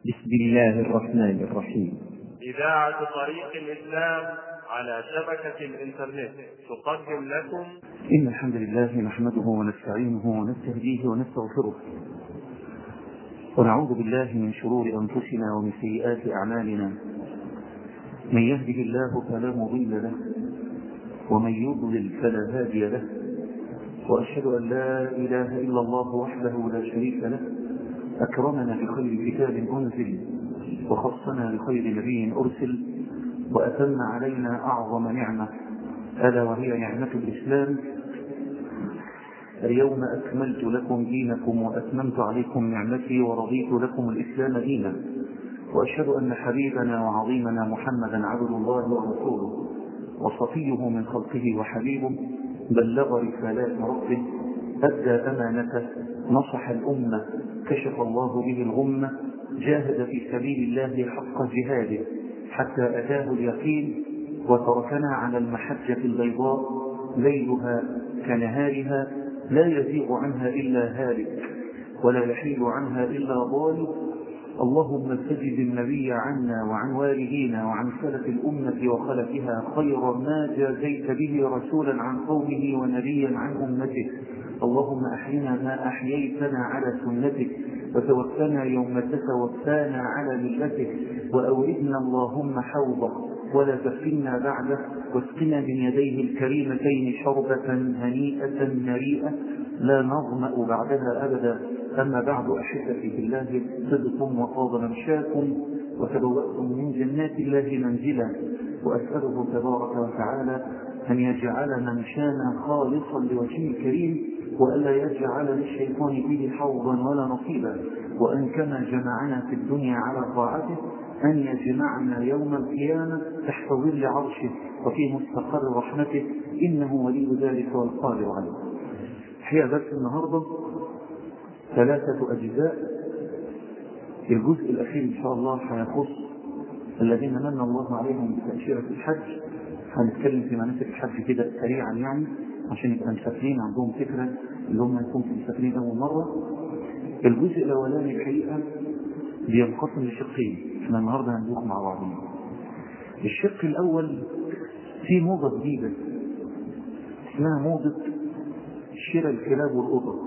بسم الله الرحمن الرحيم إذاعة طريق الإسلام على شبكة الإنترنت تقدم لكم إن الحمد لله نحمده ونستعينه ونستهديه ونستغفره ونعوذ بالله من شرور أنفسنا ومن سيئات أعمالنا من يهده الله فلا مضل له ومن يضلل فلا هادي له وأشهد أن لا إله إلا الله وحده لا شريك له أكرمنا بخير كتاب أنزل وخصنا بخير نبي أرسل وأتم علينا أعظم نعمة ألا وهي نعمة الإسلام اليوم أكملت لكم دينكم وأتممت عليكم نعمتي ورضيت لكم الإسلام دينا وأشهد أن حبيبنا وعظيمنا محمدا عبد الله ورسوله وصفيه من خلقه وحبيبه بلغ رسالات ربه أدى أمانته نصح الأمة كشف الله به الغمة جاهد في سبيل الله حق جهاده حتى أتاه اليقين وتركنا على المحجة البيضاء ليلها كنهارها لا يزيغ عنها إلا هالك ولا يحيل عنها إلا ضال اللهم استجب النبي عنا وعن والدينا وعن سلف الأمة وخلفها خير ما جازيت به رسولا عن قومه ونبيا عن أمته اللهم أحينا ما أحييتنا على سنتك وتوفنا يوم تتوفانا على ملتك وأوردنا اللهم حوضه ولا تفتنا بعده واسقنا من يديه الكريمتين شربة هنيئة مريئة لا نظمأ بعدها أبدا أما بعد أحبتي في الله صدقكم وطاب ممشاكم وتبوأتم من جنات الله منزلا وأسأله تبارك وتعالى أن يجعل ممشانا خالصا لوجهه الكريم وألا يجعل للشيطان فيه حوضا ولا نصيبا وأن كما جمعنا في الدنيا على طاعته أن يجمعنا يوم القيامة تحت ظل عرشه وفي مستقر رحمته إنه ولي ذلك والقادر عليه هي درس النهاردة ثلاثة أجزاء الجزء الأخير إن شاء الله هيخص الذين من الله عليهم بتأشيرة الحج هنتكلم في مناسك الحج كده سريعا يعني عشان يبقى مسافرين عندهم فكرة اللي هم يكونوا مسافرين أول مرة الجزء الأولاني الحقيقة بينقسم لشقين احنا النهارده هندوخ مع بعضنا الشق الأول في موضة جديدة اسمها موضة شراء الكلاب والقطط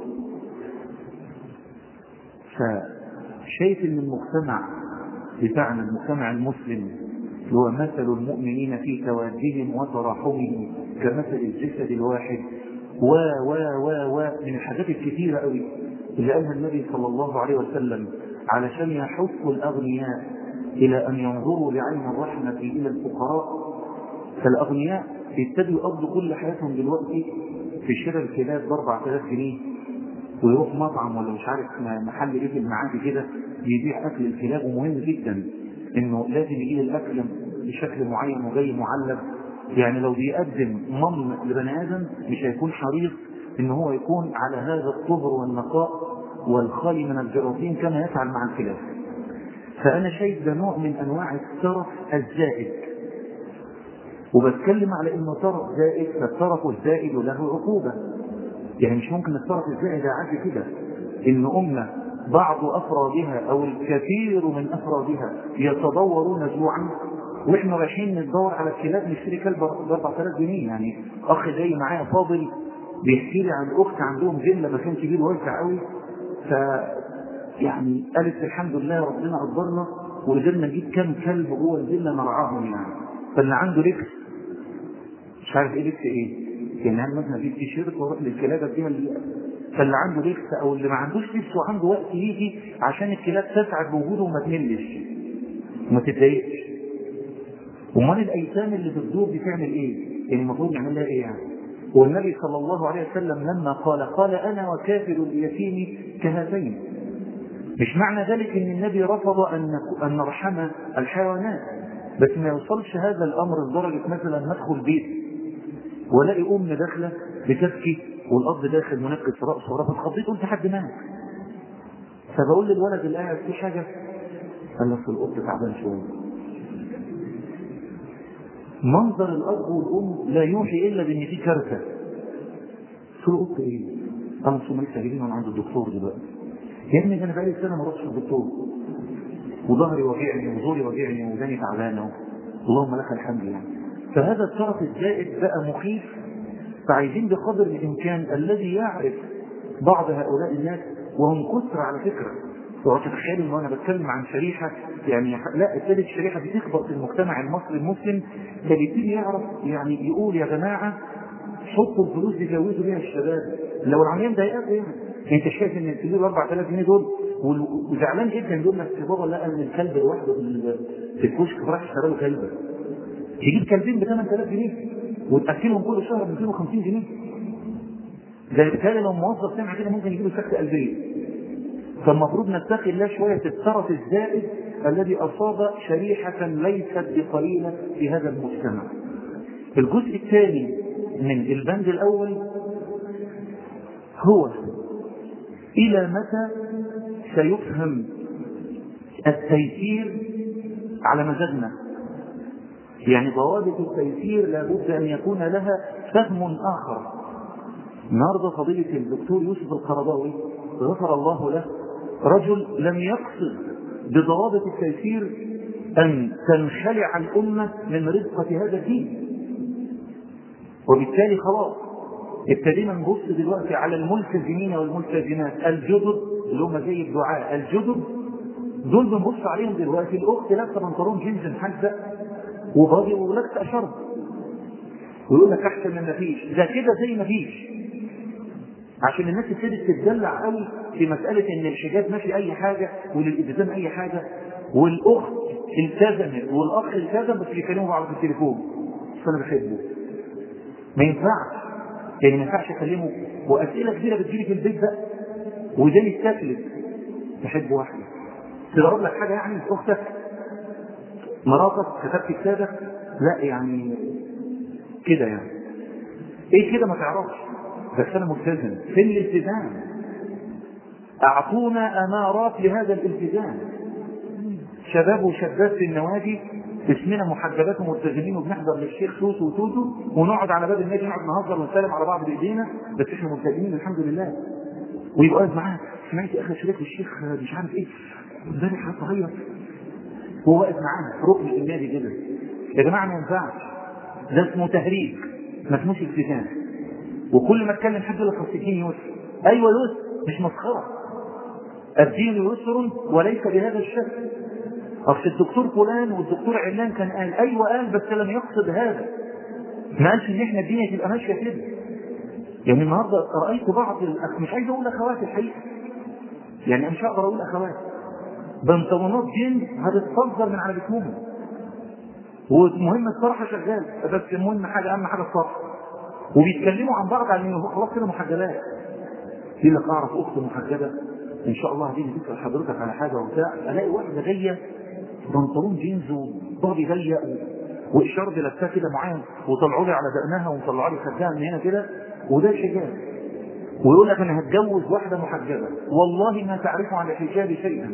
فشايف ان المجتمع بتاعنا المجتمع المسلم هو مثل المؤمنين في توادهم وتراحمهم كمثل الجسد الواحد و و و و من الحاجات الكثيرة قوي اللي قالها النبي صلى الله عليه وسلم علشان يحثوا الأغنياء إلى أن ينظروا بعين الرحمة إلى الفقراء فالأغنياء يبتدوا يقضوا كل حياتهم دلوقتي في شراء الكلاب ب 4000 جنيه ويروح مطعم ولا مش عارف محل ايه في المعادي كده يبيع اكل الكلاب ومهم جدا انه لازم يجيب الاكل بشكل معين وجاي معلب يعني لو بيقدم مم لبني ادم مش هيكون حريص ان هو يكون على هذا الطهر والنقاء والخالي من الجراثيم كما يفعل مع الكلاب فانا شايف ده نوع من انواع الترف الزائد وبتكلم على انه ترف زائد فالترف الزائد له عقوبه يعني مش ممكن الترف الزائد عادي كده ان امه بعض افرادها او الكثير من افرادها يتضورون جوعا واحنا رايحين ندور على الكلاب نشتري كلب ب 4000 جنيه يعني اخ جاي معايا فاضل بيحكي لي عن اخت عندهم فيلا مكان كبير واسع قوي ف يعني قالت الحمد لله ربنا قدرنا وقدرنا نجيب كام كلب جوه الفيلا نرعاهم يعني فاللي عنده لبس مش عارف ايه لبس ايه يعني انا مثلا اجيب تيشيرت واروح للكلاب اديها فاللي عنده لبس او اللي ما عندوش لبس وعنده وقت يجي عشان الكلاب تسعد بوجوده وما تملش وما تتضايقش امال الايتام اللي بتدور دي تعمل ايه؟ يعني المفروض نعمل لها ايه يعني؟ والنبي صلى الله عليه وسلم لما قال قال انا وكافر اليتيم كهاتين مش معنى ذلك ان النبي رفض ان ان نرحم الحيوانات بس ما يوصلش هذا الامر لدرجه مثلا ندخل بيت والاقي ام داخله بتبكي والاب داخل منكس راسه ورفض خطيت قلت حد مات فبقول للولد اللي قاعد في حاجه قال لك القط تعبان شويه منظر الاب والام لا يوحي الا بان في كارثه قلت له قط ايه؟ انا لسه جايبين من عند الدكتور دلوقتي يا ابني ده انا بقالي سنه ما رحتش الدكتور وظهري وجعني وزوري وجعني وداني تعبانه اللهم لك الحمد يعني فهذا الترف الزائد بقى مخيف فعايزين بقدر الامكان الذي يعرف بعض هؤلاء الناس وهم كثر على فكره اوعى تتخيل ان انا بتكلم عن شريحه يعني لا ابتدت الشريحه بتكبر في المجتمع المصري المسلم فبيبتدي يعرف يعني يقول يا جماعه حطوا الفلوس دي جوزوا بيها الشباب لو العمليه مضايقاكم يعني انت شايف ان تجيب 4000 جنيه دول وزعلان جدا يقول لك بابا لقى ان الكلب لوحده في الكشك راح اشترى له كلبه تجيب كلبين ب 8000 جنيه وتاكلهم كل شهر ب 250 جنيه ده بالتالي لو موظف سمع كده ممكن يجيله سكته قلبيه فالمفروض نتقي الله شويه الترف الزائد الذي اصاب شريحه ليست بقليله في هذا المجتمع. الجزء الثاني من البند الاول هو الى متى سيفهم التيسير على مزاجنا يعني ضوابط التيسير لابد ان يكون لها فهم اخر النهارده فضيله الدكتور يوسف القرضاوي غفر الله له رجل لم يقصد بضوابط التيسير ان تنخلع الامه من رزقه هذا الدين وبالتالي خلاص ابتدينا نبص دلوقتي على الملتزمين والملتزمات الجدد اللي هم زي الدعاء الجدد دول بنبص عليهم دلوقتي الاخت لابسه بنطلون جينز محزق وباضي ولابسه شرب ويقول لك احسن من مفيش ده كده زي مفيش عشان الناس ابتدت تتدلع قوي في مساله ان الحجاب ماشي اي حاجه وللالتزام اي حاجه والاخت التزمت والاخ التزم بس بيكلموا بعض في التليفون فانا بحبه ما ينفعش يعني ما ينفعش اكلمه واسئله كثيره بتجيلي في البيت بقى وداني اتكلت تحب واحده تضرب لك حاجه يعني اختك مراتك كتبت كتابك لا يعني كده يعني ايه كده ما تعرفش بس انا ملتزم في الالتزام اعطونا امارات لهذا الالتزام شباب وشابات في النوادي اسمنا محجبات وملتزمين وبنحضر للشيخ توتو وتوتو ونقعد على باب النادي نقعد نهزر ونسلم على بعض بايدينا بس احنا ملتزمين الحمد لله ويبقى واقف معاه سمعت اخر شريك الشيخ مش عارف ايه امبارح هتغير هو واقف معانا في ركن النادي كده يا جماعه ما ينفعش ده اسمه تهريج ما اسموش التزام وكل ما اتكلم حد يقول لك اصل الدين يسر ايوه يسر مش مسخره الدين يسر وليس بهذا الشكل اصل الدكتور فلان والدكتور علان كان قال ايوه قال بس لم يقصد هذا ما قالش ان احنا الدنيا تبقى ماشيه كده يعني النهارده رايت بعض الأخ... مش عايز اقول اخوات الحقيقه يعني انا مش هقدر اقول اخوات بنطلونات جين هتتصدر من على جسمهم والمهم الصراحه شغال بس المهم حاجه اهم حاجه الصراحه وبيتكلموا عن بعض على انه خلاص كده محجبات يقول لك اعرف اخت محجبه ان شاء الله هتيجي تسال حضرتك على حاجه وبتاع الاقي واحده جايه بنطلون جينز وبادي ضيق والشرب لابساه كده معين وطلعوا لي على دقنها ومطلعوا لي خدها من هنا كده وده شجاع ويقول لك انا هتجوز واحده محجبه والله ما تعرف عن الحجاب شيئا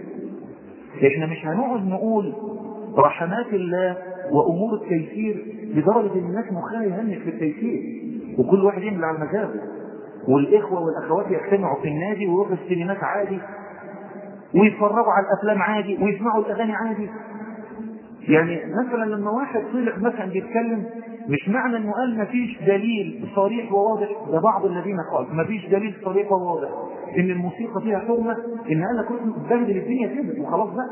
احنا مش هنقعد نقول رحمات الله وامور التيسير لدرجه ان الناس مخها يهنك في التيسير وكل واحد يعمل على مزاجه والاخوه والاخوات يجتمعوا في النادي ويروحوا السينمات عادي ويتفرجوا على الافلام عادي ويسمعوا الاغاني عادي يعني مثلا لما واحد طلع مثلا بيتكلم مش معنى انه قال ما فيش دليل صريح وواضح ده بعض الذين قال ما فيش دليل صريح وواضح ان الموسيقى فيها حرمه ان قال لك روح بهدل الدنيا كده وخلاص بقى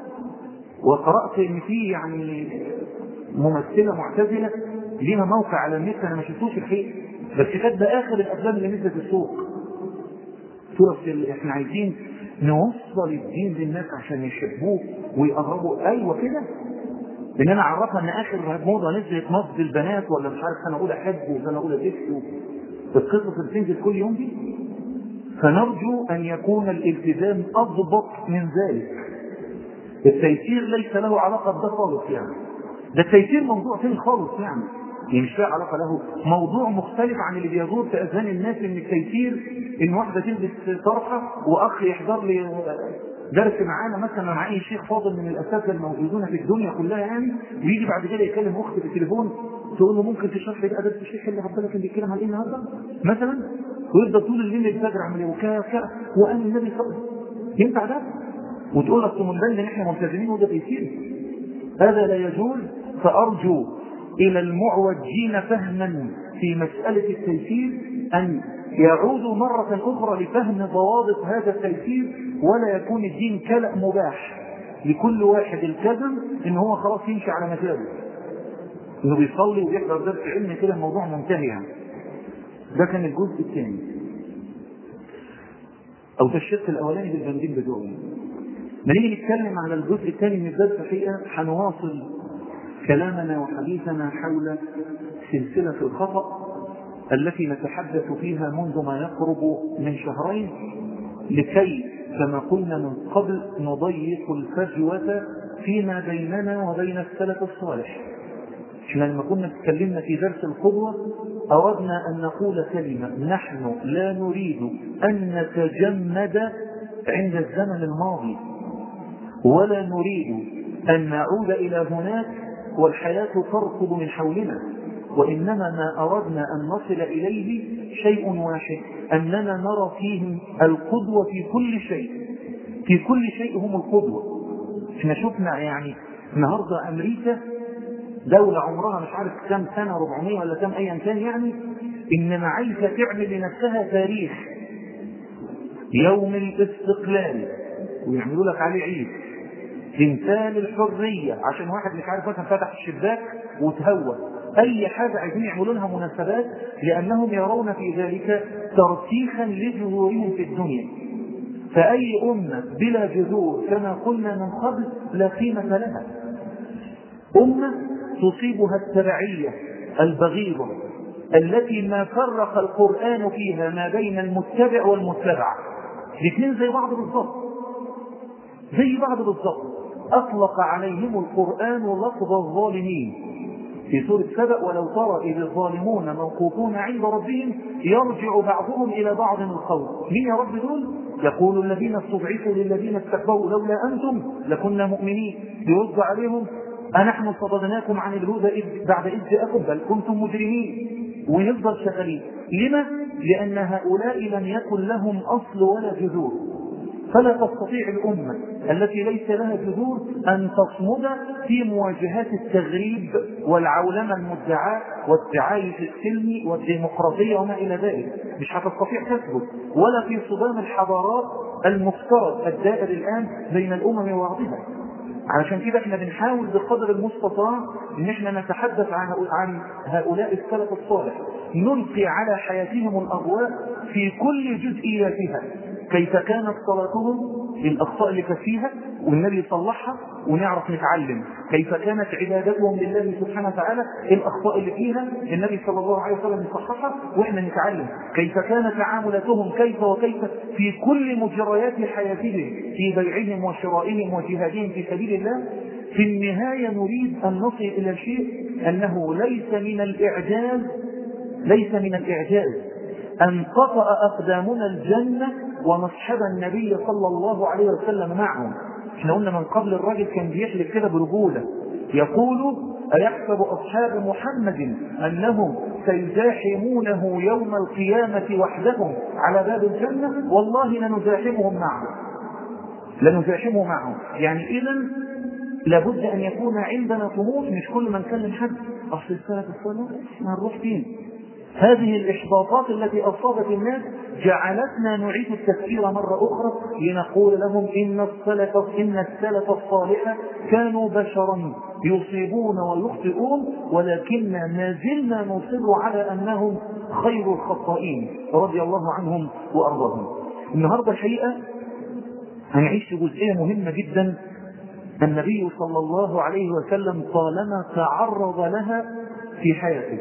وقرات ان في يعني ممثله معتزله ليها موقع على النت انا ما شفتوش الحقيقه بس كانت ده اخر الافلام اللي نزلت السوق سورة احنا عايزين نوصل الدين للناس عشان يحبوه ويقربوا ايوه كده ان انا اعرفها ان اخر موضه نزلت نصب البنات ولا مش عارف سنه اولى حج وسنه اولى دفء القصص اللي بتنزل كل يوم دي فنرجو ان يكون الالتزام اضبط من ذلك التيسير ليس له علاقه بده خالص يعني ده التيسير موضوع ثاني خالص يعني يعني مش له علاقه له موضوع مختلف عن اللي بيدور في اذهان الناس ان التيسير ان واحده تلبس طرحه واخ يحضر لي درس معانا مثلا مع اي شيخ فاضل من الاساتذه الموجودون في الدنيا كلها يعني ويجي بعد كده يكلم اختي في التليفون تقول له ممكن تشرح لي بقى درس الشيخ اللي حضرتك كان بيتكلم عن ايه النهارده مثلا ويفضل طول الليل الفجر عمال وكا كا وقال النبي صلى الله عليه وسلم ينفع ده؟ وتقول لك من بند ان احنا ملتزمين وده تيسير هذا لا يجوز فارجو الى المعوجين فهما في مساله التيسير ان يعودوا مرة أخرى لفهم ضوابط هذا التيسير ولا يكون الدين كلأ مباح لكل واحد التزم ان هو خلاص يمشي على مزاجه انه بيصلي وبيحضر درس علم كده الموضوع منتهي يعني ده كان الجزء الثاني او ده الشق الاولاني بالبندين بتوعه ما نيجي نتكلم على الجزء الثاني من الدرس الحقيقه هنواصل كلامنا وحديثنا حول سلسله الخطأ التي نتحدث فيها منذ ما يقرب من شهرين لكي كما قلنا من قبل نضيق الفجوة فيما بيننا وبين السلف الصالح احنا لما كنا تكلمنا في درس القدوة أردنا أن نقول كلمة نحن لا نريد أن نتجمد عند الزمن الماضي ولا نريد أن نعود إلى هناك والحياة تركض من حولنا وإنما ما أردنا أن نصل إليه شيء واحد أننا نرى فيهم القدوة في كل شيء في كل شيء هم القدوة احنا شفنا يعني النهاردة أمريكا دولة عمرها مش عارف كم سنة 400 ولا كم أيا كان يعني إنما عايزة تعمل لنفسها تاريخ يوم الاستقلال ويعملوا لك عليه عيد تمثال الحرية عشان واحد مش عارف مثلا فتح الشباك وتهوى أي حاجة عايزين يعملوا لها مناسبات لأنهم يرون في ذلك ترسيخا لجذورهم في الدنيا فأي أمة بلا جذور كما قلنا من قبل لا قيمة لها أمة تصيبها التبعية البغيضة التي ما فرق القرآن فيها ما بين المتبع والمتبع الاثنين زي بعض بالضبط زي بعض بالضبط أطلق عليهم القرآن لفظ الظالمين في سورة سبأ ولو ترى إذ الظالمون موقوفون عند ربهم يرجع بعضهم إلى بعض القول مين يا رب دول؟ يقول الذين استضعفوا للذين استكبروا لولا أنتم لكنا مؤمنين يرد عليهم أنحن صددناكم عن الهدى إذ بعد إذ جاءكم بل كنتم مجرمين ونفضل شغالين لما؟ لأن هؤلاء لم يكن لهم أصل ولا جذور فلا تستطيع الأمة التي ليس لها جذور أن تصمد في مواجهات التغريب والعولمة المدعاة والتعايش السلمي والديمقراطية وما إلى ذلك مش هتستطيع تثبت ولا في صدام الحضارات المفترض الدائر الآن بين الأمم وبعضها علشان كده احنا بنحاول بقدر المستطاع ان احنا نتحدث عن عن هؤلاء السلف الصالح نلقي على حياتهم الاضواء في كل جزئياتها كيف كانت صلاتهم الاخطاء اللي كانت فيها والنبي يصلحها ونعرف نتعلم كيف كانت عبادتهم لله سبحانه وتعالى الاخطاء اللي فيها النبي صلى الله عليه وسلم يصححها واحنا نتعلم كيف كانت تعاملاتهم كيف وكيف في كل مجريات حياتهم في بيعهم وشرائهم وجهادهم في سبيل الله في النهاية نريد أن نصل إلى شيء أنه ليس من الإعجاز ليس من الإعجاز أن تطأ أقدامنا الجنة ونصحب النبي صلى الله عليه وسلم معهم احنا قلنا من قبل الراجل كان بيحلف كده برجولة يقول أيحسب أصحاب محمد أنهم سيزاحمونه يوم القيامة وحدهم على باب الجنة والله لنزاحمهم معهم لنزاحمه معهم يعني إذا لابد أن يكون عندنا طموح مش كل ما نكلم حد أصل السلف الصالح ما نروح فين هذه الإحباطات التي أصابت الناس جعلتنا نعيد التفكير مرة أخرى لنقول لهم إن السلف إن السلف الصالح كانوا بشرا يصيبون ويخطئون ولكننا ما زلنا نصر على أنهم خير الخطائين رضي الله عنهم وأرضاهم النهاردة الحقيقة هنعيش في جزئية مهمة جدا النبي صلى الله عليه وسلم طالما تعرض لها في حياته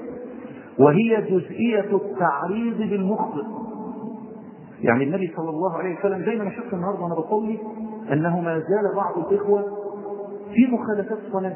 وهي جزئية التعريض بالمخطئ يعني النبي صلى الله عليه وسلم زي ما انا شفت النهارده وانا بصلي انه ما زال بعض الاخوه في مخالفات الصلاه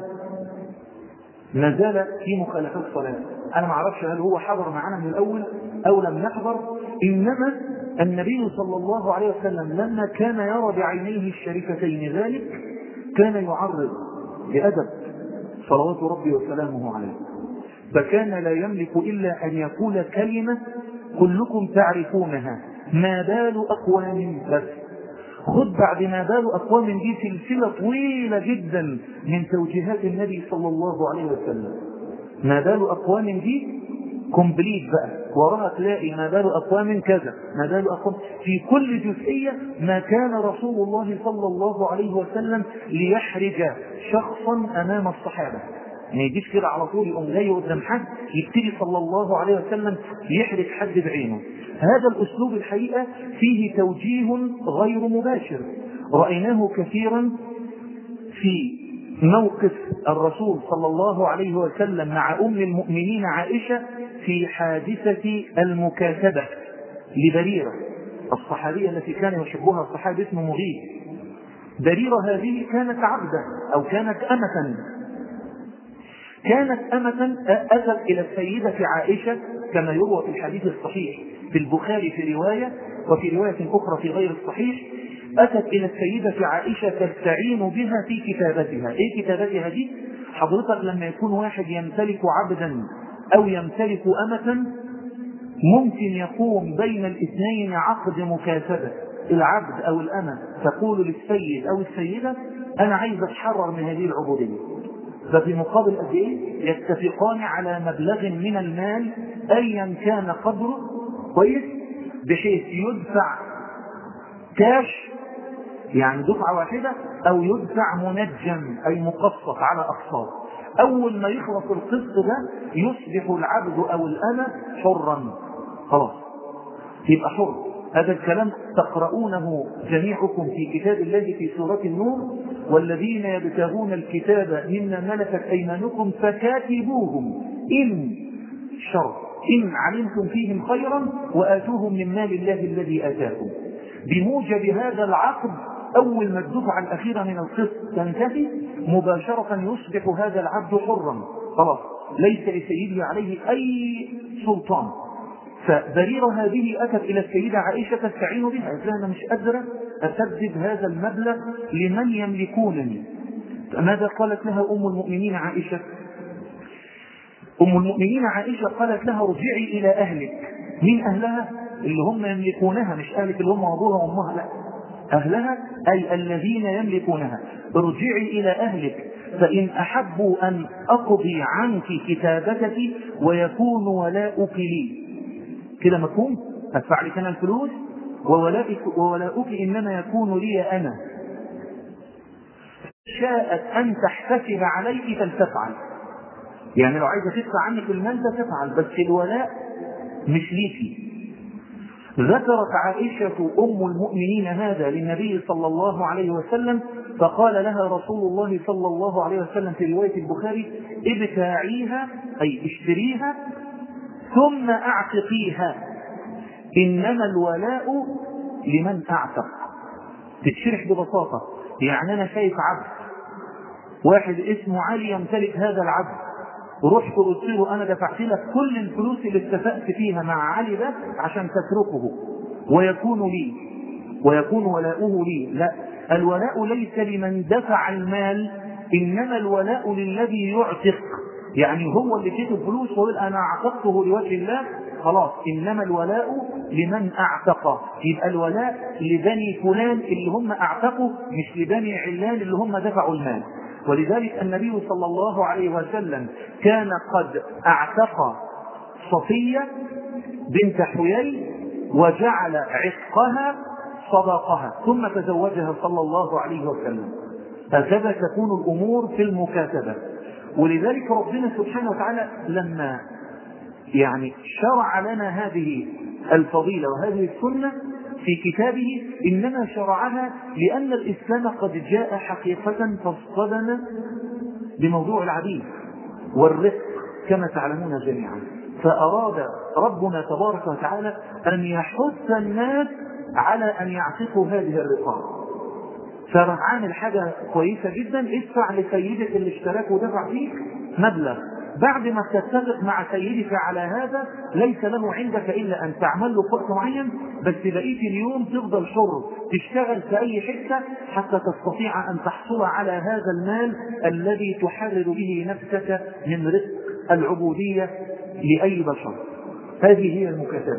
ما زال في مخالفات الصلاه انا ما اعرفش هل هو حضر معنا من الاول او لم يحضر انما النبي صلى الله عليه وسلم لما كان يرى بعينيه الشريفتين ذلك كان يعرض بادب صلوات ربي وسلامه عليه فكان لا يملك إلا أن يقول كلمة كلكم تعرفونها ما بال أقوام بس خد بعد ما بال أقوام دي سلسلة طويلة جدا من توجيهات النبي صلى الله عليه وسلم ما بال أقوام دي كومبليت بقى وراها تلاقي ما بال أقوام كذا ما بال أقوام في كل جزئية ما كان رسول الله صلى الله عليه وسلم ليحرج شخصا أمام الصحابة ما يجيش كده على طول يقوم جاي قدام حد يبتدي صلى الله عليه وسلم يحرج حد بعينه هذا الأسلوب الحقيقة فيه توجيه غير مباشر رأيناه كثيرا في موقف الرسول صلى الله عليه وسلم مع أم المؤمنين عائشة في حادثة المكاتبة لبريرة الصحابية التي كان يحبها الصحابي اسمه مغيث بريرة هذه كانت عبدا أو كانت أمة كانت أمة أتت إلى السيدة عائشة كما يروى في الحديث الصحيح في البخاري في رواية وفي رواية أخرى في غير الصحيح أتت إلى السيدة عائشة تستعين بها في كتابتها إيه كتابتها دي؟ حضرتك لما يكون واحد يمتلك عبدا أو يمتلك أمة ممكن يقوم بين الاثنين عقد مكاتبة العبد أو الأمة تقول للسيد أو السيدة أنا عايز أتحرر من هذه العبودية ففي مقابل قد ايه يتفقان على مبلغ من المال ايا كان قدره كويس بحيث يدفع كاش يعني دفعة واحدة او يدفع منجم اي مقسط على اقساط اول ما يخلص القسط ده يصبح العبد او الامة حرا خلاص يبقى حر هذا الكلام تقرؤونه جميعكم في كتاب الله في سورة النور والذين يبتغون الكتاب مما ملكت أيمانكم فكاتبوهم إن شر إن علمتم فيهم خيرا وآتوهم من مال الله الذي آتاكم بموجب هذا العقد أول ما الدفعة الأخيرة من القسط تنتهي مباشرة يصبح هذا العبد حرا خلاص ليس لسيده عليه أي سلطان فبريرة هذه أتت إلى السيدة عائشة تستعين بها قالت لها أنا مش قادرة أسدد هذا المبلغ لمن يملكونني ماذا قالت لها أم المؤمنين عائشة أم المؤمنين عائشة قالت لها ارجعي إلى أهلك مين أهلها اللي هم يملكونها مش أهلك اللي هم أبوها وأمها لا أهلها أي الذين يملكونها ارجعي إلى أهلك فإن أحبوا أن أقضي عنك كتابتك ويكون ولاؤك لي كده مفهوم أدفع لك أنا الفلوس وولاؤك, وولاؤك إنما يكون لي أنا شاءت أن تحتسب عليك فلتفعل يعني لو عايزة تدفع عنك المال ده تفعل بس الولاء مش ليكي ذكرت عائشة أم المؤمنين هذا للنبي صلى الله عليه وسلم فقال لها رسول الله صلى الله عليه وسلم في رواية البخاري ابتاعيها أي اشتريها ثم اعتقيها انما الولاء لمن اعتق تتشرح ببساطة يعني انا شايف عبد واحد اسمه علي يمتلك هذا العبد رحت قلت له انا دفعت لك كل الفلوس اللي اتفقت فيها مع علي ده عشان تتركه ويكون لي ويكون ولاؤه لي لا الولاء ليس لمن دفع المال انما الولاء للذي يعتق يعني هو اللي كتب فلوس ويقول انا اعتقته لوجه الله خلاص انما الولاء لمن اعتق يبقى الولاء لبني فلان اللي هم اعتقوا مش لبني علان اللي هم دفعوا المال ولذلك النبي صلى الله عليه وسلم كان قد اعتق صفية بنت حيي وجعل عتقها صداقها ثم تزوجها صلى الله عليه وسلم هكذا تكون الامور في المكاتبه ولذلك ربنا سبحانه وتعالى لما يعني شرع لنا هذه الفضيلة وهذه السنة في كتابه إنما شرعها لأن الإسلام قد جاء حقيقة فاصطدم بموضوع العبيد والرفق كما تعلمون جميعا فأراد ربنا تبارك وتعالى أن يحث الناس على أن يعتقوا هذه الرقاب فراح عامل حاجة كويسة جدا ادفع لسيدك اللي اشتراك ودفع فيك مبلغ بعد ما تتفق مع سيدك على هذا ليس له عندك الا ان تعمل له وقت معين بس بقيه اليوم تفضل حر تشتغل في اي حته حتى تستطيع ان تحصل على هذا المال الذي تحرر به نفسك من رزق العبوديه لاي بشر هذه هي المكاتبه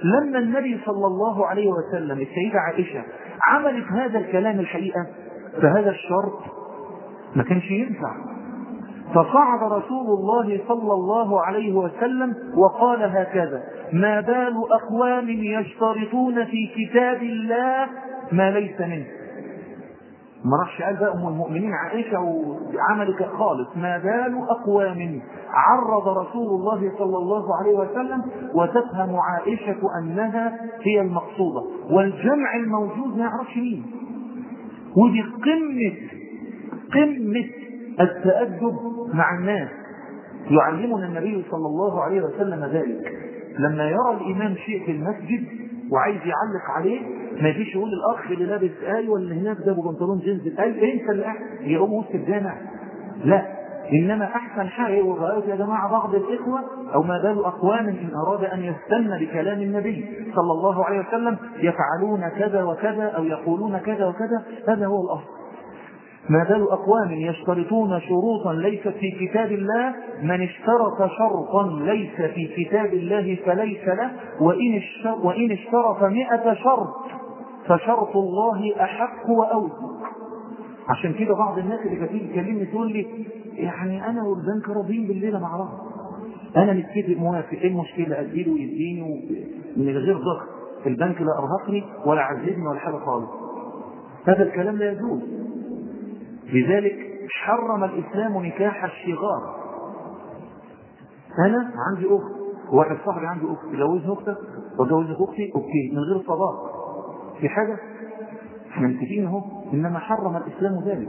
لما النبي صلى الله عليه وسلم السيدة عائشة عملت هذا الكلام الحقيقة فهذا الشرط ما كانش ينفع فصعد رسول الله صلى الله عليه وسلم وقال هكذا ما بال أقوام يشترطون في كتاب الله ما ليس منه ما راحش قال بقى ام المؤمنين عائشه وعملت خالص ما بال اقوام عرض رسول الله صلى الله عليه وسلم وتفهم عائشه انها هي المقصوده والجمع الموجود ما يعرفش مين ودي قمه قمه التادب مع الناس يعلمنا النبي صلى الله عليه وسلم ذلك لما يرى الامام شيء في المسجد وعايز يعلق عليه ما يجيش يقول الاخ اللي لابس اي ولا هناك ده بنطلون جينز اي انت اللي يقوم وسط الجامع لا انما احسن حاجه ورايت يا جماعه بعض الاخوه او ما بال اقوام ان اراد ان يستنى بكلام النبي صلى الله عليه وسلم يفعلون كذا وكذا او يقولون كذا وكذا هذا هو الاصل ما بال أقوام يشترطون شروطا ليست في كتاب الله من اشترط شرطا ليس في كتاب الله فليس له وإن, وإن اشترط مئة شرط فشرط الله أحق وأوثق عشان كده بعض الناس اللي كانت تكلمني تقول لي يعني أنا والبنك راضيين بالليلة مع بعض أنا متفق موافق إيه المشكلة أديله ويديني من غير ضغط البنك لا أرهقني ولا عذبني ولا حاجة خالص هذا الكلام لا يجوز لذلك حرم الإسلام نكاح الشغار أنا عندي أخت واحد صاحبي عنده أخت جوزني أختك وجوزك أختي أوكي من غير صداق في حاجة احنا متفقين اهو إنما حرم الإسلام ذلك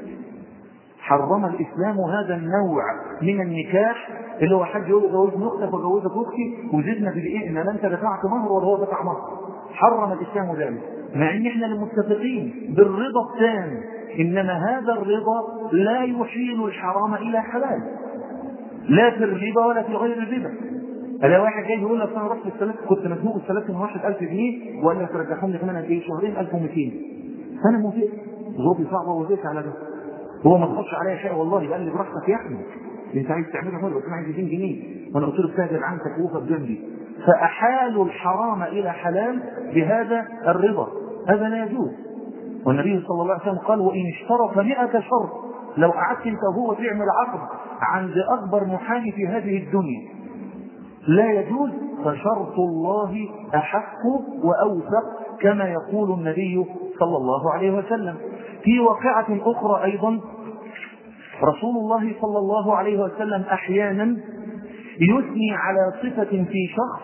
حرم الإسلام هذا النوع من النكاح اللي هو حد يقول جوزني أختك وجوزك أختي وزدنا في الإيه إن لا أنت دفعت مهر ولا هو دفع مهر حرم الإسلام ذلك مع إن إحنا المتفقين بالرضا التام إنما هذا الرضا لا يحيل الحرام إلى حلال لا في الربا ولا في غير الربا أنا واحد جاي يقول لك أنا رحت الثلاث كنت مزنوق الثلاث من واحد 1000 جنيه وقال لي ترجعهم لي كمان قد إيه شهرين 1200 فأنا موافق ظروفي صعبة ووافقت على ده هو ما تخش عليا شيء والله قال لي براحتك يا أحمد أنت عايز تعمله حلو بس أنا عايز 200 جنيه وأنا قلت له استهدر عنك تكلفة بجنبي فأحالوا الحرام إلى حلال بهذا الرضا هذا لا يجوز والنبي صلى الله عليه وسلم قال وإن اشترط مئة شرط لو قعدت انت وهو تعمل عقد عند أكبر محامي في هذه الدنيا لا يجوز فشرط الله أحق وأوثق كما يقول النبي صلى الله عليه وسلم في واقعة أخرى أيضا رسول الله صلى الله عليه وسلم أحيانا يثني على صفة في شخص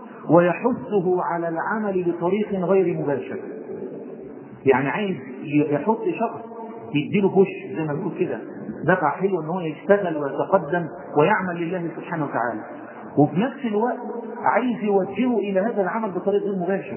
ويحثه على العمل بطريق غير مباشر يعني عايز يحط شخص يديله بوش زي ما بيقول كده دفع حلو ان هو يشتغل ويتقدم ويعمل لله سبحانه وتعالى وفي نفس الوقت عايز يوجهه الى هذا العمل بطريق غير مباشر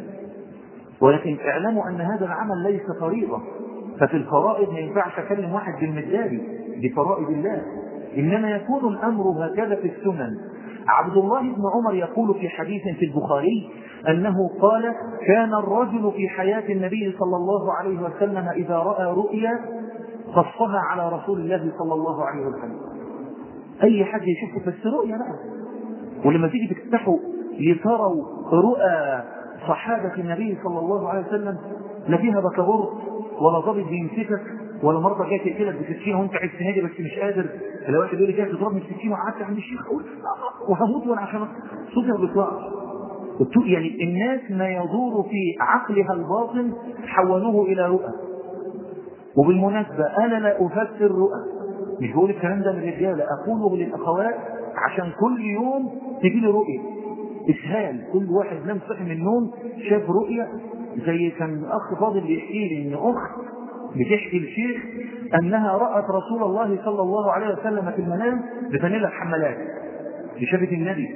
ولكن اعلموا ان هذا العمل ليس فريضه ففي الفرائض ما ينفعش اكلم واحد بالمداري دي فرائض الله انما يكون الامر هكذا في السنن عبد الله بن عمر يقول في حديث في البخاري أنه قال كان الرجل في حياة النبي صلى الله عليه وسلم إذا رأى رؤيا قصها على رسول الله صلى الله عليه وسلم أي حد يشوف بس رؤيا بقى ولما تيجي تفتحوا لتروا رؤى صحابة النبي صلى الله عليه وسلم لا فيها بكابور ولا ضابط بيمسكك ولا مرة جاي تقتلك بسكينة وانت عايز تنادي بس مش قادر لو واحد يقول لي جاي تضربني بسكينة وقعدت عند الشيخ اقول وهموت وانا عشان صوتي ما بيطلعش يعني الناس ما يدور في عقلها الباطن حولوه الى رؤى وبالمناسبة انا لا افسر رؤى مش بقول الكلام ده للرجاله اقوله للاخوات عشان كل يوم تجي لي رؤيه اسهال كل واحد نام صحي من النوم شاف رؤيه زي كان اخ فاضل بيحكي لي ان اخت بتحكي لشيخ انها رات رسول الله صلى الله عليه وسلم في المنام بفانيلا حمالات دي شافت النبي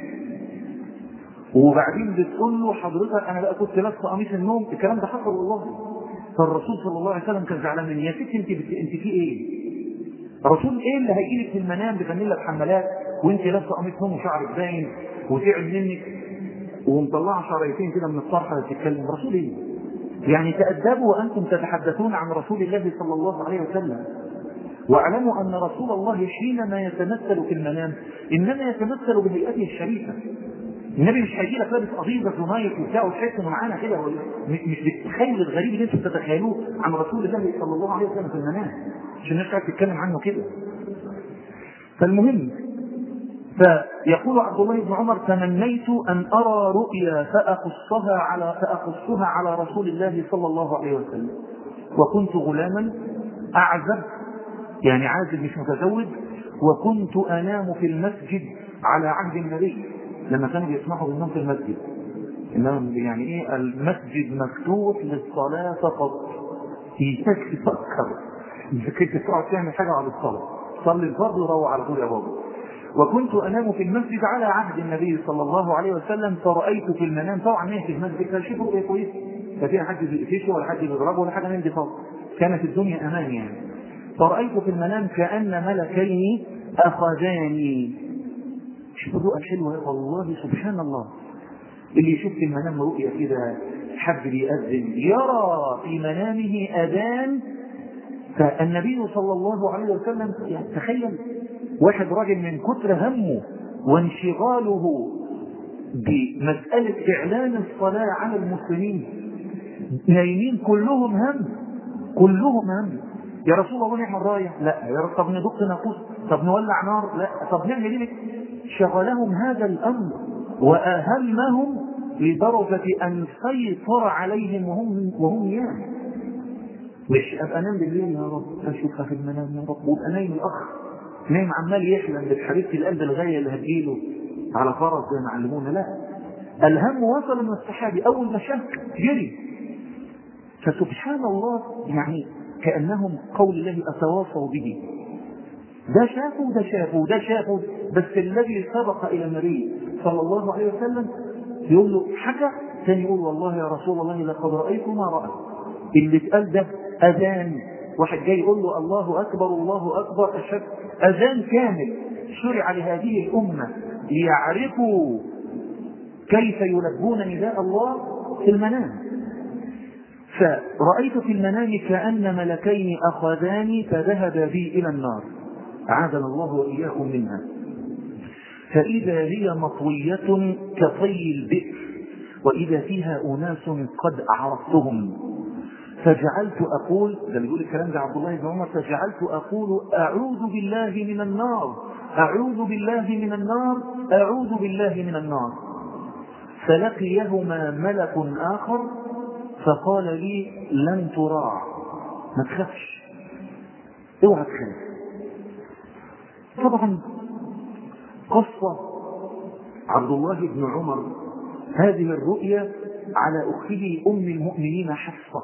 وبعدين بتقول له حضرتك انا بقى كنت لابسه قميص النوم الكلام ده حصل والله فالرسول صلى الله عليه وسلم كان زعلان مني يا ستي انت بت... انت في ايه؟ رسول ايه اللي هيجي لك في المنام بفانيلا بحمالات وانت لابسه قميص نوم وشعرك باين وتعب منك ومطلعه شرايطين كده من الطرحه تتكلم رسول ايه؟ يعني تأدبوا وأنتم تتحدثون عن رسول الله صلى الله عليه وسلم واعلموا أن رسول الله حينما يتمثل في المنام إنما يتمثل بهيئته الشريفة النبي مش هيجي لك لابس قضيبه ونايك وبتاع وتحس انه معانا كده مش بالتخيل الغريب اللي انتم بتتخيلوه عن رسول الله صلى الله عليه وسلم في المنام عشان الناس قاعده تتكلم عنه كده فالمهم فيقول عبد الله بن عمر تمنيت ان ارى رؤيا فاقصها على فاقصها على رسول الله صلى الله عليه وسلم وكنت غلاما اعزب يعني عازب مش متزوج وكنت انام في المسجد على عهد النبي لما كانوا بيسمحوا بالنوم في المسجد انما يعني ايه المسجد مفتوح للصلاه فقط اياك تفكر اذا كنت تقعد تعمل حاجه على الصلاه صلي الفرض وروح على طول يا بابا وكنت انام في المسجد على عهد النبي صلى الله عليه وسلم فرايت في المنام طبعا ما في المسجد كان شيء رؤيه كويس لا فيها حد بيقفشه ولا حد بيضربه ولا حاجه من دي خالص كانت الدنيا امان يعني فرأيت في المنام كأن ملكين أخذاني شوفوا الرؤى الحلوة والله سبحان الله اللي يشوف في المنام رؤيا كده حد بيأذن يرى في منامه أذان فالنبي صلى الله عليه وسلم يعني تخيل واحد راجل من كتر همه وانشغاله بمسألة إعلان الصلاة على المسلمين نايمين كلهم هم كلهم هم يا رسول الله نعمل راية لا يا رب طب ندق ناقوس طب نولع نار لا طب نعمل ايه شغلهم هذا الامر واهمهم لدرجة ان سيطر عليهم وهم وهم نيام مش ابقى انام بالليل يا رب اشوفها في المنام يا رب وابقى نايم الاخ نايم عمال يحلم بحبيبتي القلب الغايه اللي هتجيله على فرس زي ما علمونا لا الهم وصل من الصحابي اول ما شاف جري فسبحان الله يعني كأنهم قول الله أتواصوا به ده شافوا وده شافوا وده شافوا بس الذي سبق إلى النبي صلى الله عليه وسلم يقول له حكى كان يقول والله يا رسول الله لقد رأيت ما رأى اللي اتقال ده أذان واحد جاي يقول له الله أكبر الله أكبر أشهد أذان كامل شرع لهذه الأمة ليعرفوا كيف يلبون نداء الله في المنام فرأيت في المنام كأن ملكين أخذاني فذهب بي إلى النار أعاذنا الله وإياكم منها فإذا هي مطوية كطي البئر وإذا فيها أناس قد أعرفتهم فجعلت أقول ده بيقول الكلام ده عبد الله بن عمر فجعلت أقول أعوذ بالله من النار أعوذ بالله من النار أعوذ بالله من النار فلقيهما ملك آخر فقال لي لن تراع ما تخافش اوعى تخاف طبعا قصة عبد الله بن عمر هذه الرؤيا على أخته أم المؤمنين حفصة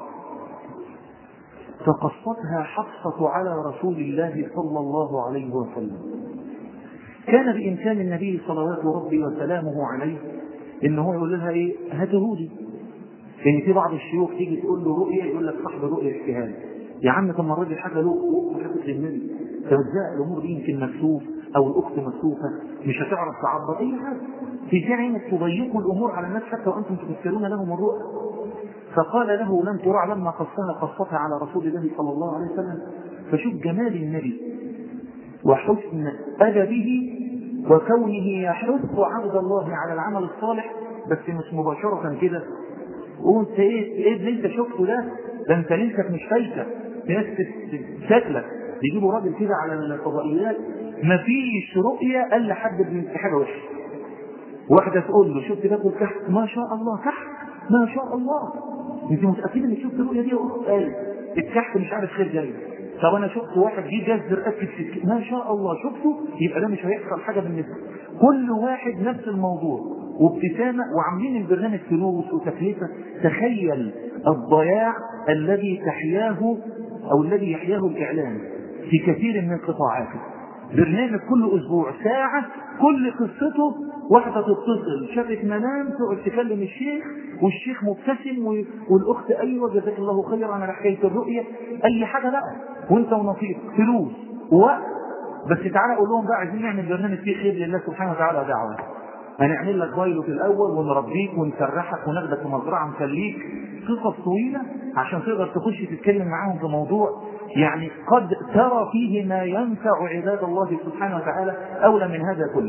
فقصتها حفصة على رسول الله صلى الله عليه وسلم كان بإمكان النبي صلوات ربي وسلامه عليه إن هو يقول لها إيه هاتهولي لان في بعض الشيوخ تيجي تقول له رؤيه يقول لك صاحب الرؤيه اجتهاد يا عم طب ما الراجل حاجه له وحاجه للنبي طب ازاي الامور دي يمكن مكسوف او الاخت مكسوفه مش هتعرف تعبر اي حاجه في جاي انك تضيقوا الامور على الناس حتى وانتم تفسرون لهم الرؤى فقال له لن ترى لما قصها قصتها على رسول الله صلى الله عليه وسلم فشوف جمال النبي وحسن ادبه وكونه يحث عبد الله على العمل الصالح بس مش مباشره كده وانت ايه ايه اللي انت شفته ده ده انت لسه مش فايته ناس شكلك بيجيبوا راجل كده على الفضائيات مفيش رؤيه الا حد في حاجه وحشه واحده تقول له شفت باكل كحك ما شاء الله كحك ما شاء الله انت متاكده انك شفت الرؤيه دي قال الكحك مش عارف خير جاي طب انا شفت واحد جه جاز رقبتي في ما شاء الله شفته يبقى ده مش هيحصل حاجه بالنسبه كل واحد نفس الموضوع وابتسامه وعاملين البرنامج فلوس وتكلفه تخيل الضياع الذي تحياه او الذي يحياه الاعلام في كثير من قطاعاته برنامج كل اسبوع ساعه كل قصته واحده تتصل شافت منام تقعد تكلم الشيخ والشيخ مبتسم والاخت ايوه جزاك الله خيرا على حكايه الرؤيه اي حاجه لا وانت ونصيب فلوس ووقت بس تعالى قول لهم بقى عايزين نعمل برنامج فيه خير لله سبحانه وتعالى دعوه هنعمل لك بايلو في الاول ونربيك ونسرحك وناخدك في مزرعه نخليك قصص طويله عشان تقدر تخش تتكلم معاهم في موضوع يعني قد ترى فيه ما ينفع عباد الله سبحانه وتعالى اولى من هذا كله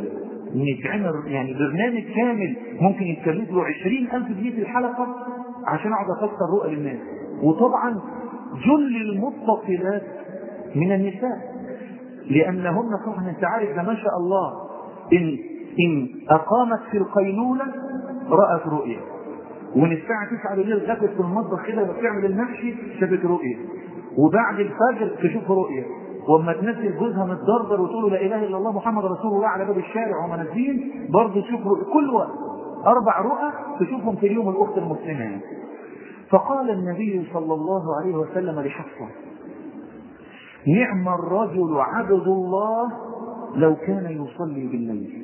ان يتعمل يعني برنامج كامل ممكن يتكلف له 20000 جنيه في الحلقه عشان اقعد افسر رؤى للناس وطبعا جل المتصلات من النساء لانهن طبعا انت عارف ده ما شاء الله ان ان اقامت في القيلوله رات رؤيا ومن الساعه 9 بالليل غفت في المطبخ كده وبتعمل المحشي شافت رؤيا وبعد الفجر تشوف رؤيا واما تنزل جوزها متضرر وتقول له لا اله الا الله محمد رسول الله على باب الشارع وما نازلين برضه تشوف رؤيا كل وقت اربع رؤى تشوفهم في اليوم الاخت المسلمه يعني. فقال النبي صلى الله عليه وسلم لحفصه نعم الرجل عبد الله لو كان يصلي بالليل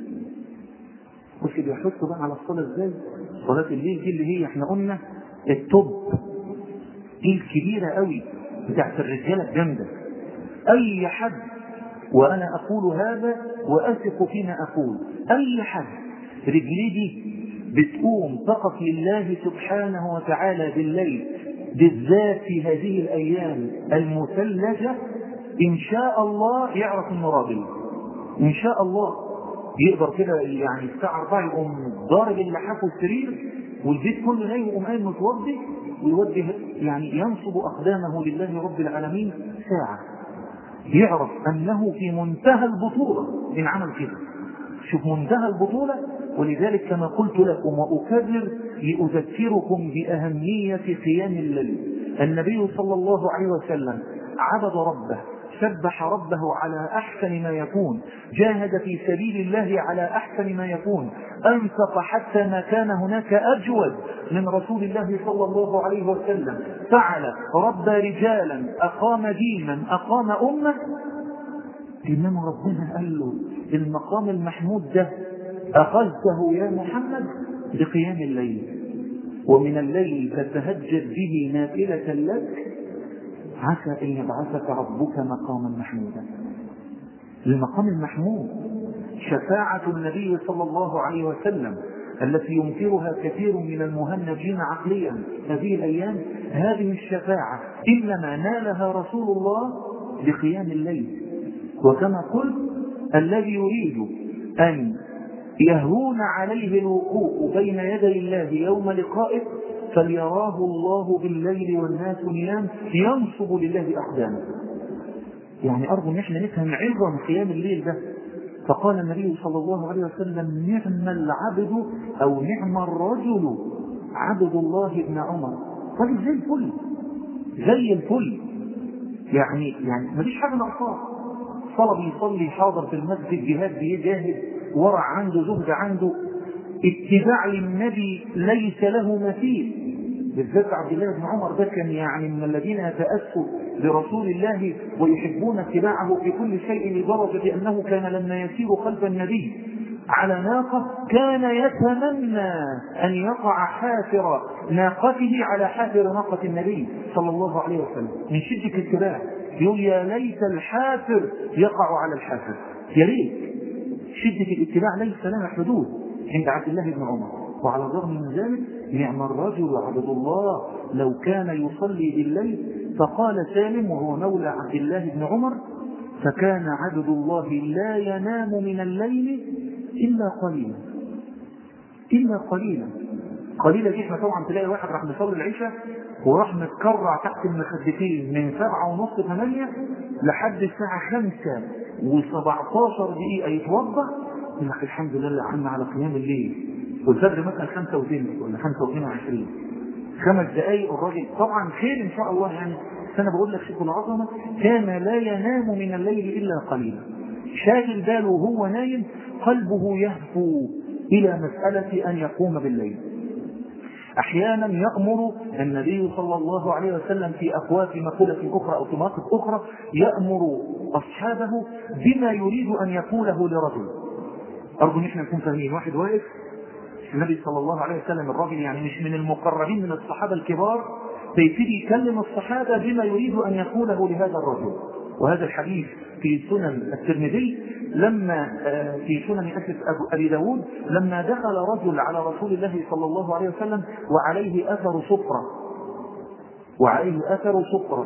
بص بيحثوا بقى على الصلاه ازاي صلاه الليل دي اللي هي احنا قلنا التوب دي الكبيره قوي بتاعت الرجاله الجامده اي حد وانا اقول هذا واثق فيما اقول اي حد رجليه دي بتقوم فقط لله سبحانه وتعالى بالليل بالذات في هذه الايام المثلجه ان شاء الله يعرف انه راجل ان شاء الله يقدر كده يعني الساعه 4 يقوم ضارب اللحاف والسرير والبيت كله نايم يقوم قايم متوضي ويودي يعني ينصب اقدامه لله رب العالمين ساعه يعرف انه في منتهى البطوله ان عمل كده شوف منتهى البطوله ولذلك كما قلت لكم واكرر لاذكركم باهميه قيام الليل النبي صلى الله عليه وسلم عبد ربه سبح ربه على احسن ما يكون جاهد في سبيل الله على احسن ما يكون انفق حتى ما كان هناك اجود من رسول الله صلى الله عليه وسلم فعل ربى رجالا اقام دينا اقام امه انما ربنا قال له المقام المحمود ده اخذته يا محمد بقيام الليل ومن الليل فتهجد به نافله لك عسى ان يبعثك ربك مقاما محمودا المقام المحمود شفاعه النبي صلى الله عليه وسلم التي ينكرها كثير من المهنجين عقليا هذه الايام هذه الشفاعه انما نالها رسول الله بقيام الليل وكما قلت الذي يريد ان يهون عليه الوقوف بين يدي الله يوم لقائه فليراه الله بالليل والناس نيام ينصب لله اقدامه يعني ارجو ان احنا نفهم عظم قيام الليل ده فقال النبي صلى الله عليه وسلم نعم العبد او نعم الرجل عبد الله بن عمر راجل زي الفل زي الفل يعني يعني مفيش حاجه ناقصاه صلاه بيصلي حاضر في المسجد جهاد بيجاهد ورع عنده زهد عنده اتباع للنبي ليس له مثيل بالذات عبد الله بن عمر ده كان يعني من الذين يتأسوا برسول الله ويحبون اتباعه في كل شيء لدرجة أنه كان لما يسير خلف النبي على ناقة كان يتمنى أن يقع حافر ناقته على حافر ناقة النبي صلى الله عليه وسلم من شدة الاتباع يقول يا ليت الحافر يقع على الحافر يا ريت شدة الاتباع ليس لها حدود عند عبد الله بن عمر وعلى الرغم من ذلك نعم الرجل عبد الله لو كان يصلي بالليل فقال سالم وهو مولى عبد الله بن عمر فكان عبد الله لا ينام من الليل إلا قليلا إلا قليلا قليلا دي احنا طبعا تلاقي واحد راح مصلي العشاء وراح متكرع تحت المخدتين من سبعة ونص ثمانية لحد الساعة خمسة و17 دقيقة يتوضأ يقول لك الحمد لله عنا على قيام الليل والفجر مثلا خمسة وثانية ولا خمسة واثنين وعشرين خمس دقايق الراجل طبعا خير ان شاء الله يعني بس انا بقول لك شوف العظمه كان لا ينام من الليل الا قليلا شاغل باله وهو نايم قلبه يهفو الى مساله ان يقوم بالليل احيانا يامر النبي صلى الله عليه وسلم في اقوات مقوله اخرى او في مواقف اخرى يامر اصحابه بما يريد ان يقوله لرجل ارجو ان احنا نكون فاهمين واحد واقف النبي صلى الله عليه وسلم الراجل يعني مش من المقربين من الصحابه الكبار فيبتدي يكلم الصحابه بما يريد ان يقوله لهذا الرجل وهذا الحديث في سنن الترمذي لما في سنن اسف ابي داود لما دخل رجل على رسول الله صلى الله عليه وسلم وعليه اثر صفره وعليه اثر صفره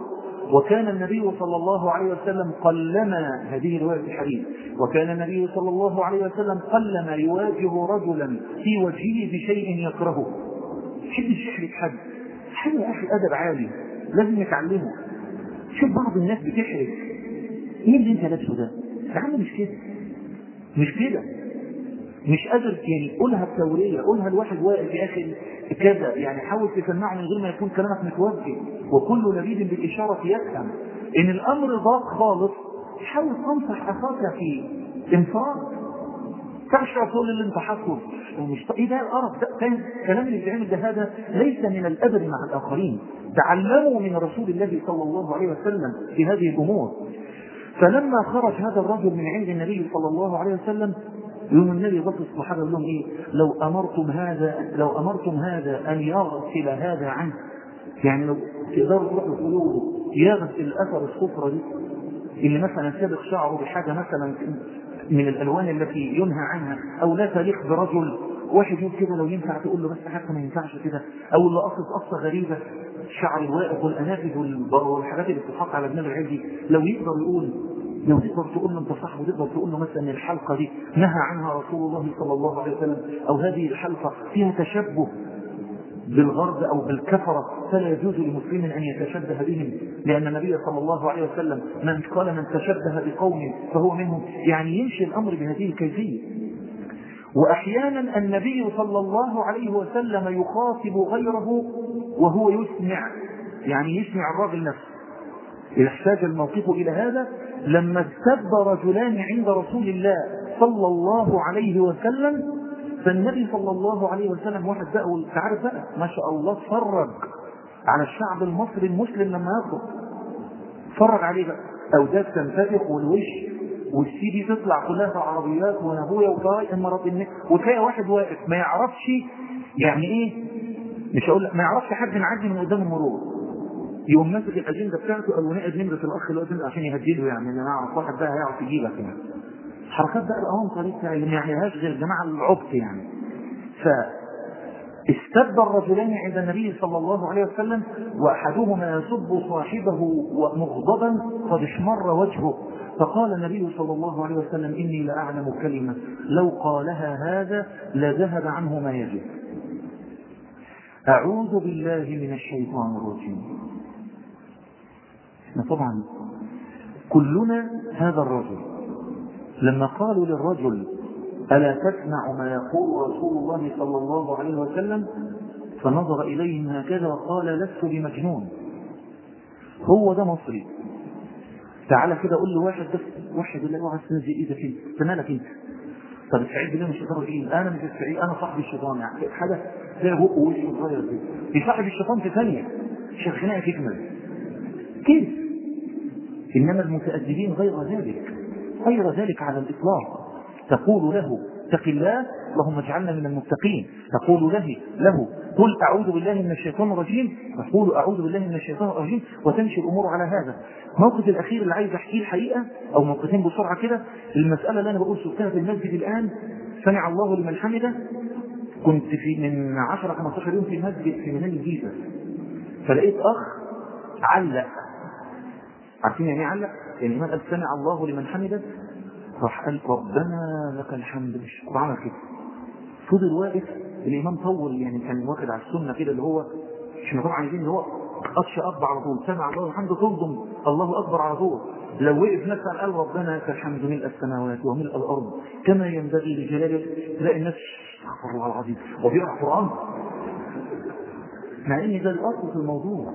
وكان النبي صلى الله عليه وسلم قلما هذه رواية الحديث وكان النبي صلى الله عليه وسلم قلما يواجه رجلا في وجهه بشيء يكرهه حدش يحرج حد حد يا أخي أدب عالي لازم يتعلمه شوف بعض الناس بتحرج ايه اللي انت لابسه ده؟ يا عم مش كده مش كده مش قادر يعني قولها بتورية قولها الواحد واقف يا اخي كذا يعني حاول تسمعه من غير ما يكون كلامك متوجه وكل لبيب بالإشارة يفهم إن الأمر ضاق خالص حاول تنصح أخاك في انفراد تشعر تقول اللي انت حاسه ومش ايه ده القرف ده كان كلام اللي بيعمل ده هذا ليس من الادب مع الاخرين تعلموا من رسول الله صلى الله عليه وسلم في هذه الامور فلما خرج هذا الرجل من عند النبي صلى الله عليه وسلم يوم النبي بص الصحابه يقول لهم ايه لو امرتم هذا لو امرتم هذا ان يغسل هذا عنه يعني لو تقدروا تروحوا تقولوا له يغسل اثر السفره دي اللي مثلا سابق شعره بحاجه مثلا من الالوان التي ينهى عنها او لا تليق برجل واحد يقول كده لو ينفع تقول له بس حتى ما ينفعش كده او اللي قصد قصه غريبه الشعر الواقف والانافذ والحاجات اللي بتتحط على دماغ العيال دي لو يقدر يقول لو تقدر تقول له انت صاحبه تقدر تقول له مثلا الحلقه دي نهى عنها رسول الله صلى الله عليه وسلم او هذه الحلقه فيها تشبه بالغرب او بالكفره فلا يجوز لمسلم ان يتشبه بهم لان النبي صلى الله عليه وسلم من قال من تشبه بقوم فهو منهم يعني يمشي الامر بهذه الكيفيه واحيانا النبي صلى الله عليه وسلم يخاطب غيره وهو يسمع يعني يسمع الراجل نفسه إذا احتاج الموقف إلى هذا لما استب رجلان عند رسول الله صلى الله عليه وسلم فالنبي صلى الله عليه وسلم واحد بقى تعرف بقى ما شاء الله اتفرج على الشعب المصري المسلم لما يخرج اتفرج عليه بقى أوداد تنفتح والوش والسي دي تطلع كلها في عربيات ونبويا وطاي مرض النك وتلاقي واحد واقف ما يعرفش يعني ايه مش هقول ما يعرفش حد معدي من قدام المرور يقوم ماسك الاجنده بتاعته او نقد نمره الاخ اللي قدامه عشان يهدله يعني انا اعرف واحد بقى هيعرف يجيبك يعني حركات بقى الاونطه دي بتاع ما يعملهاش غير الجماعه العبط يعني ف استب الرجلان عند النبي صلى الله عليه وسلم واحدهما يسب صاحبه مغضبا قد احمر وجهه فقال النبي صلى الله عليه وسلم اني لاعلم كلمه لو قالها هذا لذهب عنه ما يجب اعوذ بالله من الشيطان الرجيم احنا طبعا كلنا هذا الرجل لما قالوا للرجل ألا تسمع ما يقول رسول الله صلى الله عليه وسلم فنظر إليهم هكذا وقال لست بمجنون هو ده مصري تعالى كده قول له واحد بس واحد اللي اوعى تنزل ايدك انت انت مالك انت طب استعيد بالله من الشيطان الرجيم انا مش استعيد انا صاحب الشيطان يعني حاجه زي بقه وشه صغير كده دي صاحب الشيطان في ثانيه شيخنا تكمل كيف انما المتادبين غير ذلك غير ذلك على الاطلاق تقول له اتق الله اللهم اجعلنا من المتقين تقول له له قل اعوذ بالله من الشيطان الرجيم تقول اعوذ بالله من الشيطان الرجيم وتمشي الامور على هذا الموقف الاخير اللي عايز احكيه الحقيقه او موقفين بسرعه كده المساله اللي انا بقول شفتها في المسجد الان سمع الله لمن حمده كنت في من 10 15 يوم في مسجد في ميدان الجيزه فلقيت اخ علق عارفين يعني ايه علق؟ يعني الامام قال سمع الله لمن حمده راح قال ربنا لك الحمد والشكر عمل كده فضل واقف الامام طول يعني كان واخد على السنه كده اللي هو احنا طبعا عايزين اللي هو قطش اب على طول سمع الله الحمد تلضم الله اكبر على طول لو وقف مثلا قال ربنا لك الحمد ملء السماوات وملء الارض كما ينبغي لجلاله تلاقي الناس استغفر الله العظيم وبيقرا قران مع ان ده الاصل في الموضوع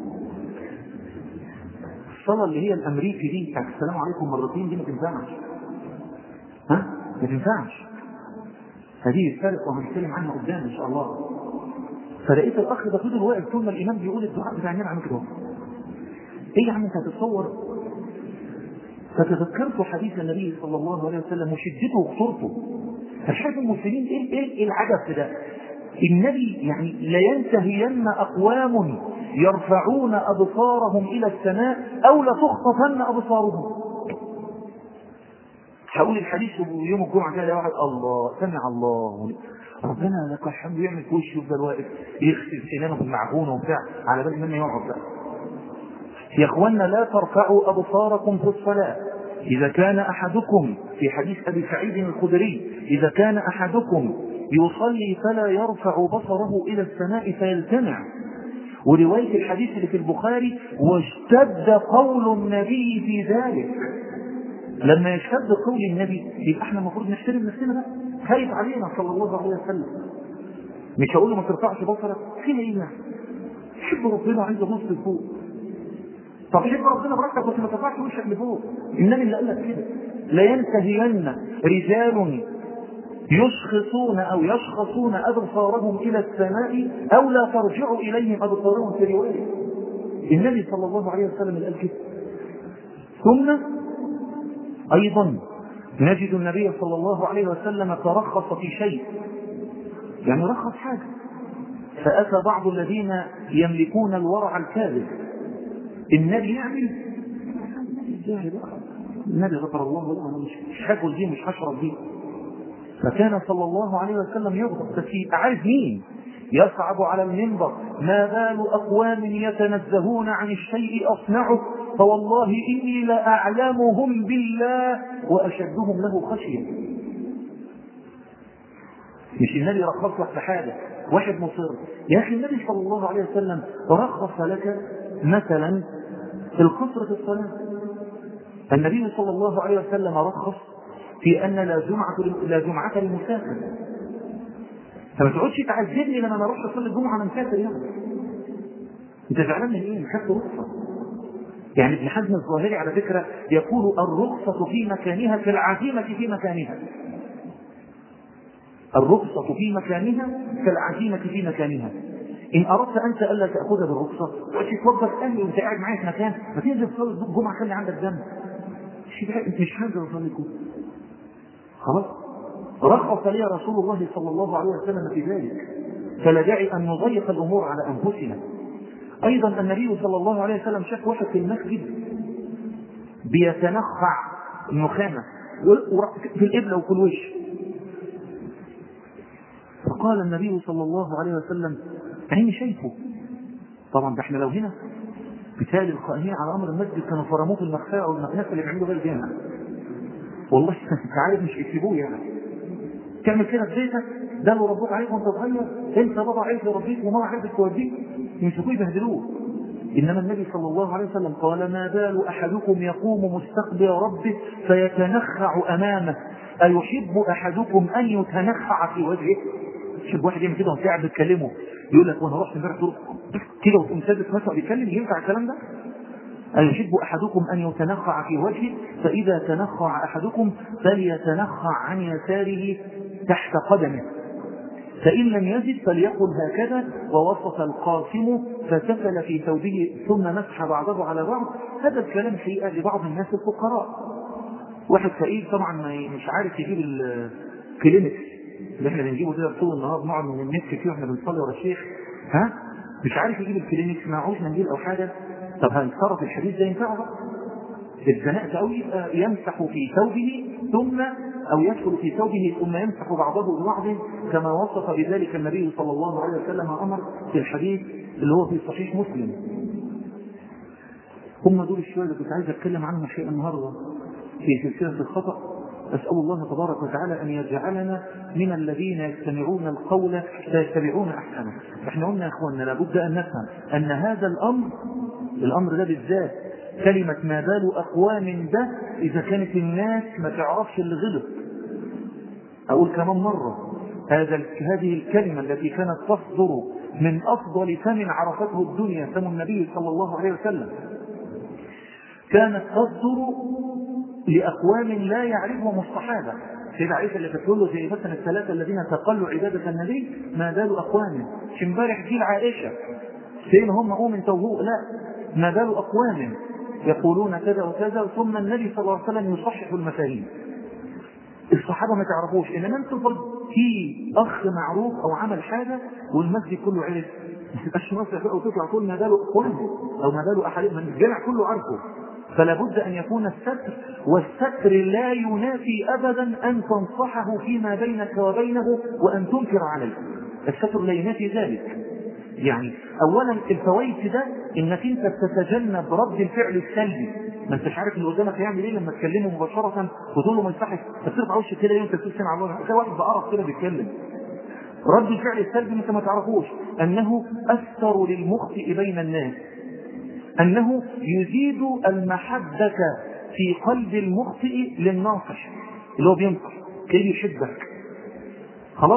الصلاه اللي هي الامريكي دي بتاعت السلام عليكم مرتين دي ما تنفعش ها ما تنفعش هذه الفرق وهنتكلم عنها قدام ان شاء الله فلقيت الاخ ده فضل واقف طول ما الامام بيقول الدعاء بتاع النبي عامل كده ايه يا عم انت هتتصور فتذكرت حديث النبي صلى الله عليه وسلم وشدته وخطورته فشايف المسلمين ايه ايه العجب في ده النبي يعني لينتهين اقوام يرفعون ابصارهم الى السماء او لتخطفن ابصارهم هقول الحديث يوم الجمعه كده واحد الله سمع الله ربنا لك الحمد يعمل في وشه يفضل واقف يغسل سنانه بالمعجون وبتاع على بال منه يقعد بقى يا اخوانا لا ترفعوا ابصاركم في الصلاه اذا كان احدكم في حديث ابي سعيد الخدري اذا كان احدكم يصلي فلا يرفع بصره الى السماء فيلتمع وروايه الحديث اللي في البخاري واشتد قول النبي في ذلك لما يشتد قول النبي يبقى احنا المفروض نحترم نفسنا بقى خايف علينا صلى الله عليه وسلم مش هقول له ما ترفعش بصرك فين ايه يعني حب ربنا عايز ابص لفوق طب حب ربنا براحتك بس ما ترفعش وشك لفوق النبي اللي قال لك كده لا ينتهين رجال يشخصون او يشخصون ابصارهم الى السماء او لا ترجع اليهم ابصارهم في روايه النبي صلى الله عليه وسلم اللي قال كده ثم ايضا نجد النبي صلى الله عليه وسلم ترخص في شيء يعني رخص حاجه فاتى بعض الذين يملكون الورع الكاذب النبي يعمل النبي غفر الله له انا مش هاكل دي مش هشرب دي فكان صلى الله عليه وسلم يغضب بس عارف مين يصعد على المنبر ما بال اقوام يتنزهون عن الشيء اصنعه فوالله اني لاعلمهم بالله واشدهم له خشيه مش النبي رخص لك في حاجه واحد مصر يا اخي النبي صلى الله عليه وسلم رخص لك مثلا القصر في الصلاه النبي صلى الله عليه وسلم رخص في ان لا جمعه لا جمعه للمسافر فما تقعدش تعذبني لما انا اروح اصلي الجمعه انا مسافر يعني انت زعلان من ايه؟ خدت رخصه يعني ابن حزم الظاهري على فكره يقول الرخصه في مكانها كالعزيمه في مكانها الرخصة في مكانها كالعزيمة في مكانها إن أردت أنت ألا تأخذ بالرخصة وأنت توظف أهلي وأنت قاعد معايا في مكان ما تنزل تصلي الجمعة خلي عندك ذنب أنت مش هنزل أصلي الجمعة خلاص رخص لي رسول الله صلى الله عليه وسلم في ذلك فلا داعي أن نضيق الأمور على أنفسنا أيضا النبي صلى الله عليه وسلم شاف واحد في المسجد بيتنخع النخامة في القبلة وفي الوش فقال النبي صلى الله عليه وسلم عيني شايفه طبعا ده احنا لو هنا بالتالي القائمين على امر المسجد كانوا فرموه في المخفاء والمكنسه اللي بيعملوا بيها الجامع والله انت عارف مش يسيبوه يعني تعمل كده في بيتك ده لو ربوك عليك وانت صغير انت بابا عايز يربيك وماما عايزك توديك يمسكوه يبهدلوه انما النبي صلى الله عليه وسلم قال ما بال احدكم يقوم مستقبل ربه فيتنخع امامه ايحب احدكم ان يتنخع في وجهه شوف واحد يعمل كده وانت قاعد بتكلمه يقول لك وانا رحت امبارح كده وتقوم سادس مثلا بيتكلم ينفع الكلام ده؟ أيحب أحدكم أن يتنخع في وجهه فإذا تنخع أحدكم فليتنخع عن يساره تحت قدمه فإن لم يجد فليقل هكذا ووصف القاسم فسفل في ثوبه ثم مسح بعضه على بعض هذا الكلام حقيقة لبعض الناس الفقراء واحد فقير طبعا مش عارف يجيب الكلينكس اللي احنا بنجيبه كده طول النهار نقعد من النت فيه واحنا بنصلي ورا الشيخ ها مش عارف يجيب الكلينكس معهوش منديل او حاجه طب هنتصرف الحديث ده ينفعه بقى اتزنقت قوي يبقى يمسح في ثوبه ثم او يدخل في ثوبه ثم يمسح بعضه ببعض كما وصف بذلك النبي صلى الله عليه وسلم امر في الحديث اللي هو في صحيح مسلم هم دول الشويه اللي كنت عايز اتكلم عنهم شيئا النهارده في سلسله الخطا أسأل الله تبارك وتعالى أن يجعلنا من الذين يستمعون القول فيتبعون أحسنه احنا قلنا يا أخواننا لابد أن نفهم أن هذا الأمر الأمر ده بالذات كلمة ما بال أقوام ده إذا كانت الناس ما تعرفش اللي غلط أقول كمان مرة هذا هذه الكلمة التي كانت تصدر من أفضل فم عرفته الدنيا فم النبي صلى الله عليه وسلم كانت تصدر لأقوام لا يعرفهم الصحابة سيدة عائشة اللي تقول له زي مثلا الثلاثة الذين تقلوا عبادة النبي ما بال أقوام مش امبارح جيل عائشة فين هم قوم انت وهو لا ما بال أقوام يقولون كذا وكذا ثم النبي صلى الله عليه وسلم يصحح المفاهيم الصحابة ما تعرفوش إنما أنتم في أخ معروف أو عمل حاجة والمسجد كله عرف ما تبقاش نصح بقى وتطلع تقول ما باله أقوام أو ما باله أحد من الجمع كله عارفه فلا بد أن يكون الستر والستر لا ينافي أبدا أن تنصحه فيما بينك وبينه وأن تنكر عليه الستر لا ينافي ذلك يعني اولا الفوائد في ده انك انت بتتجنب رد الفعل السلبي ما انتش عارف اللي قدامك هيعمل ايه لما تكلمه مباشره وتقول له ما يصحش بترفع وشك كده انت بتقول سمع الله زي واحد بقرف كده بيتكلم رد الفعل السلبي انت ما تعرفوش انه اثر للمخطئ بين الناس انه يزيد المحبه في قلب المخطئ للناصح اللي هو بينصح كي يحبك خلاص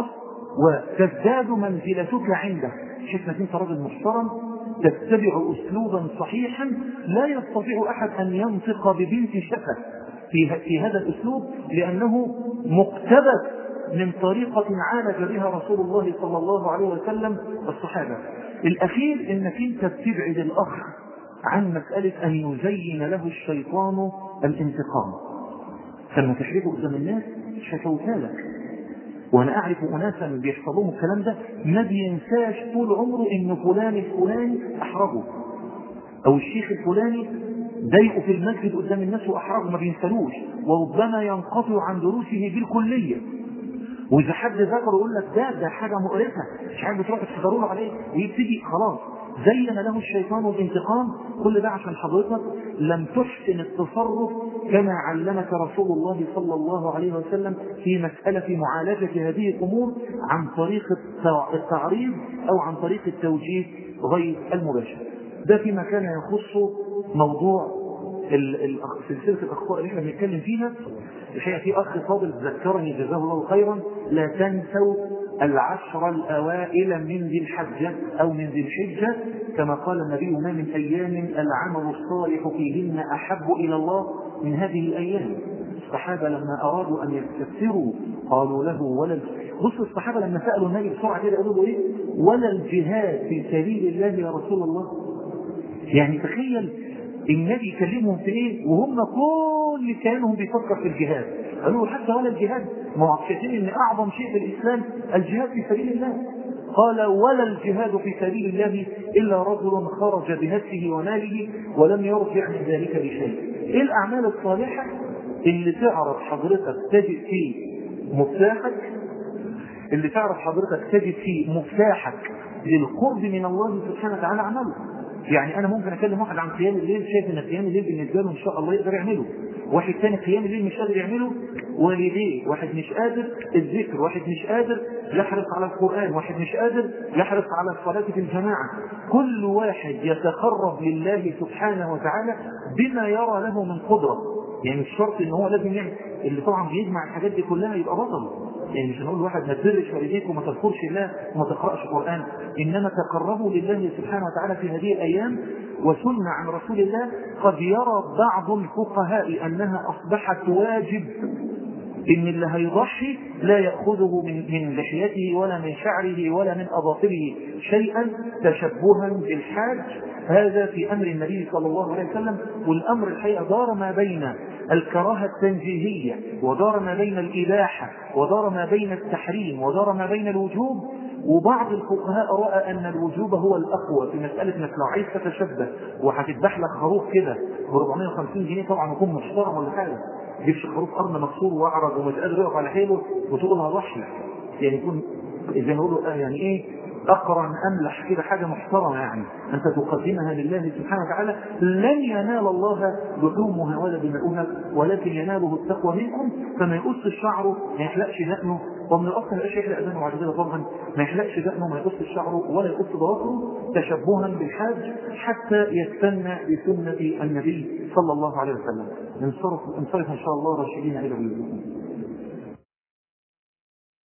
وتزداد منزلتك عنده شفنا انت راجل محترم تتبع اسلوبا صحيحا لا يستطيع احد ان ينطق ببنت شفه في في هذا الاسلوب لانه مقتبس من طريقة عالج بها رسول الله صلى الله عليه وسلم الصحابة. الأخير إنك أنت بتبعد الأخ عن مسألة أن يزين له الشيطان الانتقام. لما تحرجه قدام الناس مش هيفوتها لك. وانا اعرف اناسا بيحصل لهم الكلام ده ما بينساش طول عمره ان فلان الفلاني احرجه او الشيخ الفلاني ضايقه في المسجد قدام الناس واحرجه ما بينسلوش وربما ينقطع عن دروسه بالكليه واذا حد ذكر يقول لك ده ده حاجه مقرفه مش عارف بتروح تحضروا له عليه ويبتدي خلاص زين له الشيطان الانتقام كل ده عشان حضرتك لم تحسن التصرف كما علمك رسول الله صلى الله عليه وسلم في مسألة معالجة هذه الأمور عن طريق التعريض أو عن طريق التوجيه غير المباشر ده فيما كان يخص موضوع سلسلة الأخطاء اللي احنا بنتكلم فيها الحقيقة في أخ فاضل ذكرني جزاه الله خيرا لا تنسوا العشر الأوائل من ذي الحجة أو من ذي الحجة كما قال النبي ما من أيام العمل الصالح فيهن أحب إلى الله من هذه الأيام الصحابة لما أرادوا أن يستفسروا قالوا له ولا بص الصحابة لما سألوا النبي بسرعة كده قالوا له إيه ولا الجهاد في سبيل الله يا رسول الله يعني تخيل النبي يكلمهم في ايه وهم كل كانهم بيفكر في الجهاد قالوا له حتى ولا الجهاد ما هو شايفين ان اعظم شيء في الاسلام الجهاد في سبيل الله قال ولا الجهاد في سبيل الله الا رجل خرج بنفسه وماله ولم يرجع من ذلك بشيء ايه الاعمال الصالحه اللي تعرف حضرتك تجد فيه مفتاحك اللي تعرف حضرتك تجد فيه مفتاحك للقرب من الله سبحانه وتعالى عمله يعني انا ممكن اكلم واحد عن قيام الليل شايف ان قيام الليل بالنسبه له ان شاء الله يقدر يعمله واحد ثاني قيام الليل مش قادر يعمله والديه واحد مش قادر الذكر واحد مش قادر يحرص على القران واحد مش قادر يحرص على الصلاه في الجماعه كل واحد يتقرب لله سبحانه وتعالى بما يرى له من قدره يعني مش شرط ان هو لازم يعمل اللي طبعا بيجمع الحاجات دي كلها يبقى بطل يعني مش هنقول واحد ما تبرش والديك وما تذكرش الله وما تقراش قران انما تقربوا لله سبحانه وتعالى في هذه الايام وسن عن رسول الله قد يرى بعض الفقهاء انها اصبحت واجب ان اللي هيضحي لا ياخذه من من لحيته ولا من شعره ولا من اظافره شيئا تشبها بالحاج هذا في امر النبي صلى الله عليه وسلم والامر الحقيقه دار ما بين الكراهه التنزيهيه ودار ما بين الاباحه ودار ما بين التحريم ودار ما بين الوجوب وبعض الفقهاء راى ان الوجوب هو الاقوى في مساله انك لو عايز تتشبه وهتذبح لك خروف كده ب 450 جنيه طبعا يكون محترم ولا حاجه جيبش خروف قرن مكسور واعرج ومش قادر يقف على حيله وتقول هضحي يعني يكون زي ما يقولوا يعني ايه اقرن املح كده حاجه محترمه يعني انت تقدمها لله سبحانه وتعالى لن ينال الله لحومها ولا دماؤها ولكن يناله التقوى منكم فما يقص الشعر ما يحلقش دقنه ومن الاصل ما يبقاش يحلق دقنه بعد كده طبعا ما يحلقش دقنه ما يقص شعره ولا يقص ضوافره تشبها بالحاج حتى يستنى بسنه النبي صلى الله عليه وسلم انصرف انصرف ان شاء الله راشدين الى بيوتكم